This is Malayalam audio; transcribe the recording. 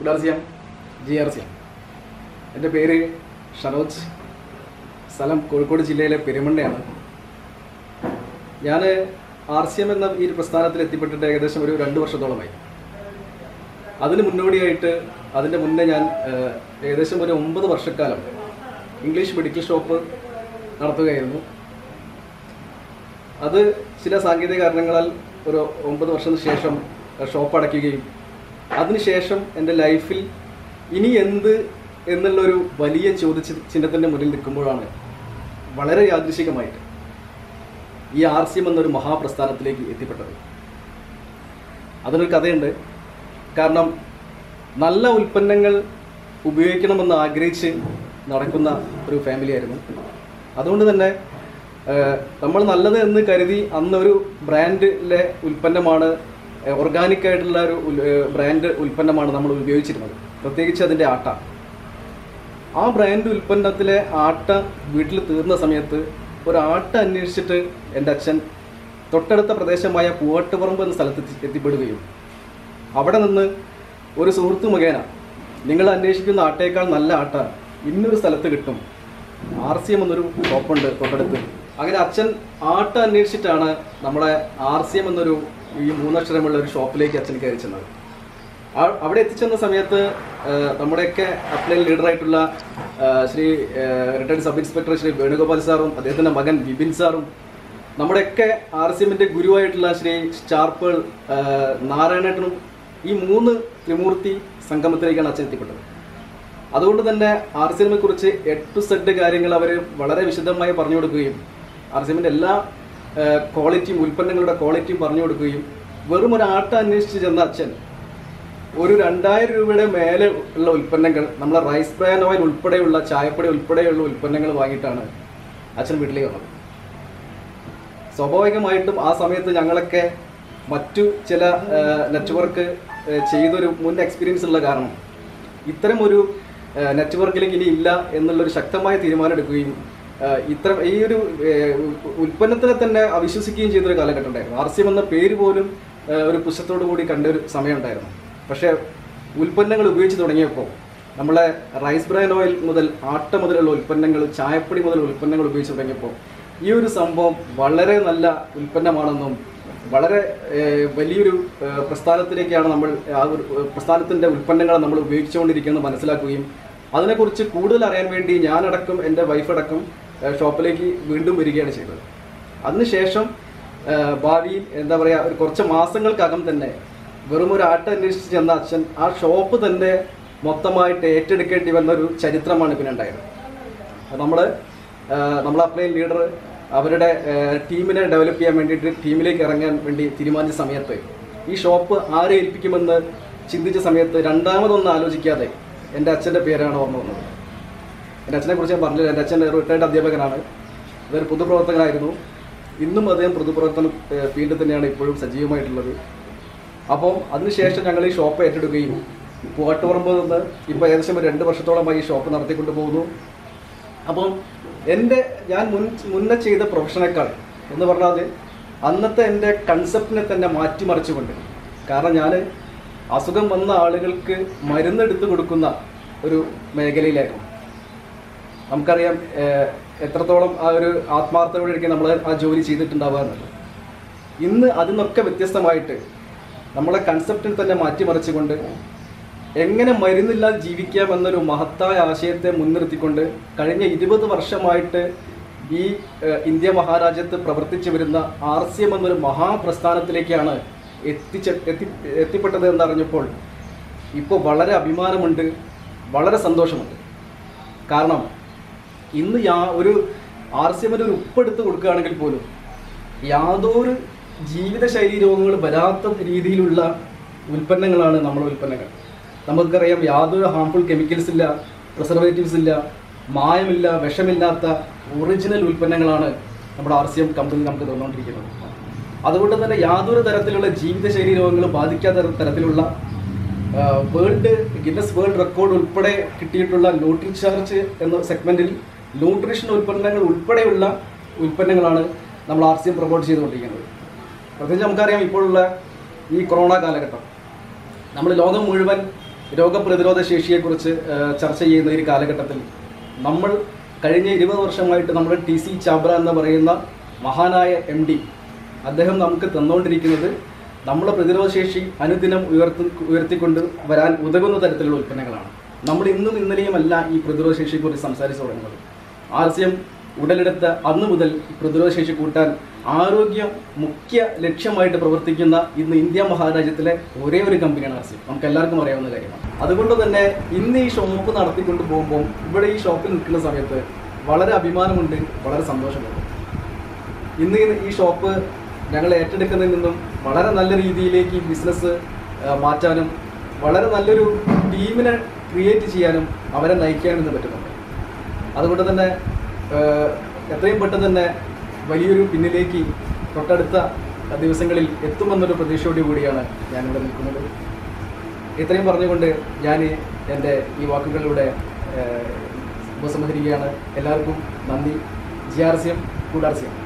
R C M G R C M എൻ്റെ പേര് ഷനോജ് സ്ഥലം കോഴിക്കോട് ജില്ലയിലെ പെരുമണ്ണയാണ് ഞാൻ ആർ സി എം എന്ന ഈ ഒരു പ്രസ്ഥാനത്തിൽ എത്തിപ്പെട്ടിട്ട് ഏകദേശം ഒരു രണ്ട് വർഷത്തോളമായി അതിന് മുന്നോടിയായിട്ട് അതിൻ്റെ മുന്നേ ഞാൻ ഏഹ്, ഏകദേശം ഒരു ഒമ്പത് വർഷക്കാലം ഇംഗ്ലീഷ് മെഡിക്കൽ ഷോപ്പ് നടത്തുകയായിരുന്നു അത് ചില സാങ്കേതിക കാരണങ്ങളാൽ ഒരു ഒമ്പത് വർഷത്തിന് ശേഷം ഷോപ്പ് അടയ്ക്കുകയും അതിനുശേഷം എൻ്റെ ലൈഫിൽ ഇനി എന്ത് എന്നുള്ളൊരു വലിയ ചോദ്യ ചിഹ്നത്തിൻ്റെ മുന്നിൽ നിൽക്കുമ്പോഴാണ് വളരെ യാദൃശികമായിട്ട് ഈ ആർ സി എം എന്നൊരു മഹാപ്രസ്ഥാനത്തിലേക്ക് എത്തിപ്പെട്ടത് അതിനൊരു കഥയുണ്ട് കാരണം നല്ല ഉൽപ്പന്നങ്ങൾ ഉപയോഗിക്കണമെന്ന് ആഗ്രഹിച്ച് നടക്കുന്ന ഒരു ഫാമിലി ആയിരുന്നു അതുകൊണ്ട് തന്നെ ഏഹ്, നമ്മൾ നല്ലത് എന്ന് കരുതി അന്നൊരു ബ്രാൻഡിലെ ഉൽപ്പന്നമാണ് ഓർഗാനിക് ആയിട്ടുള്ള ഒരു ഉൽ- ഏഹ്, ബ്രാൻഡ് ഉൽപ്പന്നമാണ് നമ്മൾ ഉപയോഗിച്ചിരുന്നത് പ്രത്യേകിച്ച് അതിൻ്റെ ആട്ട ആ ബ്രാൻഡ് ഉൽപ്പന്നത്തിലെ ആട്ട വീട്ടിൽ തീർന്ന സമയത്ത് ഒരു ആട്ട അന്വേഷിച്ചിട്ട് എൻ്റെ അച്ഛൻ തൊട്ടടുത്ത പ്രദേശമായ പൂവട്ടുപറമ്പ് എന്ന സ്ഥലത്ത് എത്തി- എത്തിപ്പെടുകയും അവിടെ നിന്ന് ഒരു സുഹൃത്ത് മുഖേന നിങ്ങൾ അന്വേഷിക്കുന്ന ആട്ടയേക്കാൾ നല്ല ആട്ട ഇന്നൊരു സ്ഥലത്ത് കിട്ടും ആർ സി എം എന്നൊരു ഷോപ്പുണ്ട് തൊട്ടടുത്ത് അങ്ങനെ അച്ഛൻ ആട്ട അന്വേഷിച്ചിട്ടാണ് നമ്മുടെ ആർ സി എം എന്നൊരു ഈ മൂന്നക്ഷരമുള്ള ഒരു ഷോപ്പിലേക്ക് അച്ഛൻ കയറി ചെന്നത് ആ- അവിടെ എത്തിച്ചെന്ന സമയത്ത് ആ, നമ്മുടെയൊക്കെ അപ്ലൈൻ ലീഡറായിട്ടുള്ള ആ, Shri retired sub inspector Shri Venugopal സാറും അദ്ദേഹത്തിൻ്റെ മകൻ വിപിൻ സാറും നമ്മുടെയൊക്കെ ആർ സി എമ്മിൻ്റെ ഗുരുവായിട്ടുള്ള ശ്രീ സ്റ്റാർപ്പേൾ ആ, നാരായണേട്ടനും ഈ മൂന്ന് ത്രിമൂർത്തി സംഗമത്തിലേക്കാണ് അച്ഛൻ എത്തിപ്പെട്ടത് അതുകൊണ്ട് തന്നെ ആർ സി എമ്മിനെ കുറിച്ച് എട്ട് ടു സെഡ് കാര്യങ്ങൾ അവർ വളരെ വിശദമായി പറഞ്ഞു കൊടുക്കുകയും ആർ സി എമ്മിൻ്റെ എല്ലാ ആ, ക്വാളിറ്റിയും ഉൽപ്പന്നങ്ങളുടെ ക്വാളിറ്റിയും പറഞ്ഞു കൊടുക്കുകയും വെറും ഒരു ആട്ട അന്വേഷിച്ച് ചെന്ന അച്ഛൻ ഒരു രണ്ടായിരം രൂപയുടെ മേലെ ഉള്ള ഉൽപ്പന്നങ്ങൾ നമ്മളെ റൈസ് ബ്രാൻ ഓയിൽ ഉൾപ്പെടെയുള്ള ചായപ്പൊടി ഉൾപ്പെടെയുള്ള ഉൽപ്പന്നങ്ങൾ വാങ്ങിയിട്ടാണ് അച്ഛൻ വീട്ടിലേക്ക് വന്നത് സ്വാഭാവികമായിട്ടും ആ സമയത്ത് ഞങ്ങളൊക്കെ മറ്റു ചില നെറ്റ്വർക്ക് ചെയ്തൊരു മുൻ എക്സ്പീരിയൻസ് ഉള്ള കാരണം ഇത്തരം ഒരു നെറ്റ്വർക്കിലേക്ക് ഇനി ഇല്ല എന്നുള്ളൊരു ശക്തമായ തീരുമാനം എടുക്കുകയും ഏഹ്, ഇത്തരം ഈ ഒരു ഏഹ്, ഉ- ഉൽപ്പന്നത്തിനെ തന്നെ അവിശ്വസിക്കുകയും ചെയ്തൊരു കാലഘട്ടം ഉണ്ടായിരുന്നു ആർ സി എം എന്ന പേര് പോലും ഏഹ്, ഒരു പുസ്തകത്തോടു കൂടി കണ്ട ഒരു സമയം ഉണ്ടായിരുന്നു പക്ഷേ ഉൽപ്പന്നങ്ങൾ ഉപയോഗിച്ച് തുടങ്ങിയപ്പോൾ നമ്മളെ റൈസ് ബ്രാൻ ഓയിൽ മുതൽ ആട്ട മുതലുള്ള ഉൽപ്പന്നങ്ങൾ ചായപ്പൊടി മുതൽ ഉൽപ്പന്നങ്ങൾ ഉപയോഗിച്ച് തുടങ്ങിയപ്പോൾ ഈ ഒരു സംഭവം വളരെ നല്ല ഉൽപ്പന്നമാണെന്നും വളരെ ഏഹ്, വലിയൊരു ഏഹ്, പ്രസ്ഥാനത്തിലേക്കാണ് നമ്മൾ ആ ഒരു ഏഹ്, പ്രസ്ഥാനത്തിൻ്റെ ഉൽപ്പന്നങ്ങളെ നമ്മൾ ഉപയോഗിച്ചുകൊണ്ടിരിക്കുന്നത് മനസ്സിലാക്കുകയും അതിനെക്കുറിച്ച് കൂടുതൽ അറിയാൻ വേണ്ടി ഞാനടക്കം എൻ്റെ വൈഫടക്കം ഏഹ്, ഷോപ്പിലേക്ക് വീണ്ടും വരികയാണ് ചെയ്തത് അതിനുശേഷം ഏഹ്, ഭാവിയിൽ എന്താ പറയുക ഒരു കുറച്ച് മാസങ്ങൾക്കകം തന്നെ വെറും ഒരു ആട്ട അന്വേഷിച്ച് ചെന്ന അച്ഛൻ ആ ഷോപ്പ് തന്നെ മൊത്തമായിട്ട് ഏറ്റെടുക്കേണ്ടി വന്ന ഒരു ചരിത്രമാണ് പിന്നെ ഉണ്ടായത് നമ്മൾ നമ്മൾ അപ്ലൈൻ ലീഡർ അവരുടെ ഏഹ്, ടീമിനെ ഡെവലപ്പ് ചെയ്യാൻ വേണ്ടിയിട്ട് ടീമിലേക്ക് ഇറങ്ങാൻ വേണ്ടി തീരുമാനിച്ച സമയത്ത് ഈ ഷോപ്പ് ആരെ ഏൽപ്പിക്കുമെന്ന് ചിന്തിച്ച സമയത്ത് രണ്ടാമതൊന്നും ആലോചിക്കാതെ എൻ്റെ അച്ഛൻ്റെ പേരാണ് ഓർമ്മ വന്നത് എൻ്റെ അച്ഛനെ കുറിച്ച് ഞാൻ പറഞ്ഞില്ല എൻ്റെ അച്ഛൻ റിട്ടയർഡ് അധ്യാപകനാണ് അതൊരു പൊതുപ്രവർത്തകനായിരുന്നു ഇന്നും അദ്ദേഹം പൊതുപ്രവർത്തന ഏഹ്, ഫീൽഡിൽ തന്നെയാണ് ഇപ്പോഴും സജീവമായിട്ടുള്ളത് അപ്പം അതിനുശേഷം ഞങ്ങൾ ഈ ഷോപ്പ് ഏറ്റെടുക്കുകയും പൂവാട്ടുപറമ്പ് നിന്ന് ഇപ്പോൾ ഏകദേശം ഒരു രണ്ട് വർഷത്തോളമായി ഈ ഷോപ്പ് നടത്തിക്കൊണ്ട് പോകുന്നു അപ്പം എൻ്റെ ഞാൻ മുൻ മുന്നേ ചെയ്ത പ്രൊഫഷനേക്കാൾ എന്ന് പറഞ്ഞാൽ അന്നത്തെ എൻ്റെ കൺസെപ്റ്റിനെ തന്നെ മാറ്റിമറിച്ചുകൊണ്ട് കാരണം ഞാൻ അസുഖം വന്ന ആളുകൾക്ക് മരുന്നെടുത്ത് കൊടുക്കുന്ന ഒരു മേഖലയിലായിരുന്നു നമുക്കറിയാം ഏഹ്, എത്രത്തോളം ആ ഒരു ആത്മാർത്ഥതയോടെയായിരിക്കും നമ്മൾ ആ ജോലി ചെയ്തിട്ടുണ്ടാവുക എന്നുള്ളത് ഇന്ന് അതിൽ നിന്നൊക്കെ വ്യത്യസ്തമായിട്ട് നമ്മളെ കൺസെപ്റ്റിൽ തന്നെ മാറ്റിമറിച്ചുകൊണ്ട് എങ്ങനെ മരുന്നില്ലാതെ ജീവിക്കാം എന്നൊരു മഹത്തായ ആശയത്തെ മുൻനിർത്തിക്കൊണ്ട് കഴിഞ്ഞ ഇരുപത് വർഷമായിട്ട് ഈ ഏഹ്, ഇന്ത്യ മഹാരാജ്യത്ത് പ്രവർത്തിച്ചു വരുന്ന ആർ സി എം എന്നൊരു മഹാപ്രസ്ഥാനത്തിലേക്കാണ് എത്തിച്ച എത്തി എത്തിപ്പെട്ടത് എന്നറിഞ്ഞപ്പോൾ ഇപ്പോൾ വളരെ അഭിമാനമുണ്ട് വളരെ സന്തോഷമുണ്ട് കാരണം ഇന്ന് യാ ഒരു ആർ സി എമ്മിന് ഒരു ഉപ്പെടുത്ത് കൊടുക്കുകയാണെങ്കിൽ പോലും യാതൊരു ജീവിതശൈലി രോഗങ്ങൾ വരാത്ത രീതിയിലുള്ള ഉൽപ്പന്നങ്ങളാണ് നമ്മുടെ ഉൽപ്പന്നങ്ങൾ നമുക്കറിയാം യാതൊരു ഹാംഫുൾ കെമിക്കൽസ് ഇല്ല പ്രിസർവേറ്റീവ്സ് ഇല്ല മായമില്ല വിഷമില്ലാത്ത ഒറിജിനൽ ഉൽപ്പന്നങ്ങളാണ് നമ്മുടെ ആർ സി എം കമ്പനി നമുക്ക് തന്നുകൊണ്ടിരിക്കുന്നത് അതുകൊണ്ട് തന്നെ യാതൊരു തരത്തിലുള്ള ജീവിതശൈലി രോഗങ്ങൾ ബാധിക്കാത്ത തര- തരത്തിലുള്ള വേൾഡ് ഗിന്നസ് വേൾഡ് റെക്കോർഡ് ഉൾപ്പെടെ കിട്ടിയിട്ടുള്ള ന്യൂട്രി ചാർജ് എന്ന സെഗ്മെന്റിൽ ന്യൂട്രീഷൻ ഉൽപ്പന്നങ്ങൾ ഉൾപ്പെടെയുള്ള ഉൽപ്പന്നങ്ങളാണ് നമ്മൾ ആർ സി എം പ്രൊമോട്ട് ചെയ്തുകൊണ്ടിരിക്കുന്നത് പ്രത്യേകിച്ച് നമുക്കറിയാം ഇപ്പോഴുള്ള ഈ കൊറോണ കാലഘട്ടം നമ്മൾ ലോകം മുഴുവൻ രോഗപ്രതിരോധ ശേഷിയെക്കുറിച്ച് ആ, ചർച്ച ചെയ്യുന്ന ഈ കാലഘട്ടത്തിൽ നമ്മൾ കഴിഞ്ഞ ഇരുപത് വർഷമായിട്ട് നമ്മുടെ ടി സി ചാബ്ര എന്ന് പറയുന്ന മഹാനായ എം ഡി അദ്ദേഹം നമുക്ക് തന്നുകൊണ്ടിരിക്കുന്നത് നമ്മുടെ പ്രതിരോധശേഷി അനുദിനം ഉയർത്തി ഉയർത്തിക്കൊണ്ട് വരാൻ ഉതകുന്ന തരത്തിലുള്ള ഉൽപ്പന്നങ്ങളാണ് നമ്മൾ ഇന്നും ഇന്നലെയുമല്ല ഈ പ്രതിരോധശേഷിയെക്കുറിച്ച് സംസാരിച്ചു തുടങ്ങുന്നത് ആർ സി എം ഉടലെടുത്ത അന്ന് മുതൽ ഈ പ്രതിരോധശേഷി കൂട്ടാൻ ആരോഗ്യം മുഖ്യ ലക്ഷ്യമായിട്ട് പ്രവർത്തിക്കുന്ന ഇന്ന് ഇന്ത്യ മഹാരാജ്യത്തിലെ ഒരേ ഒരു കമ്പനിയാണ് ആർ സി എം നമുക്ക് എല്ലാവർക്കും അറിയാവുന്ന കാര്യമാണ് അതുകൊണ്ട് തന്നെ ഇന്ന് ഈ ഷോപ്പ് നടത്തിക്കൊണ്ട് പോകുമ്പോൾ ഇവിടെ ഈ ഷോപ്പിൽ നിൽക്കുന്ന സമയത്ത് വളരെ അഭിമാനമുണ്ട് വളരെ സന്തോഷമുണ്ട് ഇന്ന് ഈ- ഈ ഷോപ്പ് ഞങ്ങൾ ഏറ്റെടുക്കുന്നതിൽ നിന്നും വളരെ നല്ല രീതിയിലേക്ക് ഈ ബിസിനസ് മാറ്റാനും വളരെ നല്ലൊരു ടീമിനെ ക്രിയേറ്റ് ചെയ്യാനും അവരെ നയിക്കാനും ഇന്ന് പറ്റുന്നുണ്ട് അതുകൊണ്ട് തന്നെ ഏഹ്, എത്രയും പെട്ടെന്ന് തന്നെ വലിയൊരു പിന്നിലേക്ക് തൊട്ടടുത്ത ദിവസങ്ങളിൽ എത്തുമെന്നൊരു പ്രതീക്ഷയോടു കൂടിയാണ് ഞാനിവിടെ നിൽക്കുന്നത് ഇത്രയും പറഞ്ഞുകൊണ്ട് ഞാൻ എൻ്റെ ഈ വാക്കുകളിലൂടെ ഏഹ്, ഉപസംഹരിക്കുകയാണ് എല്ലാവർക്കും നന്ദി ജി ആർ സി എം കൂടാർ സി എം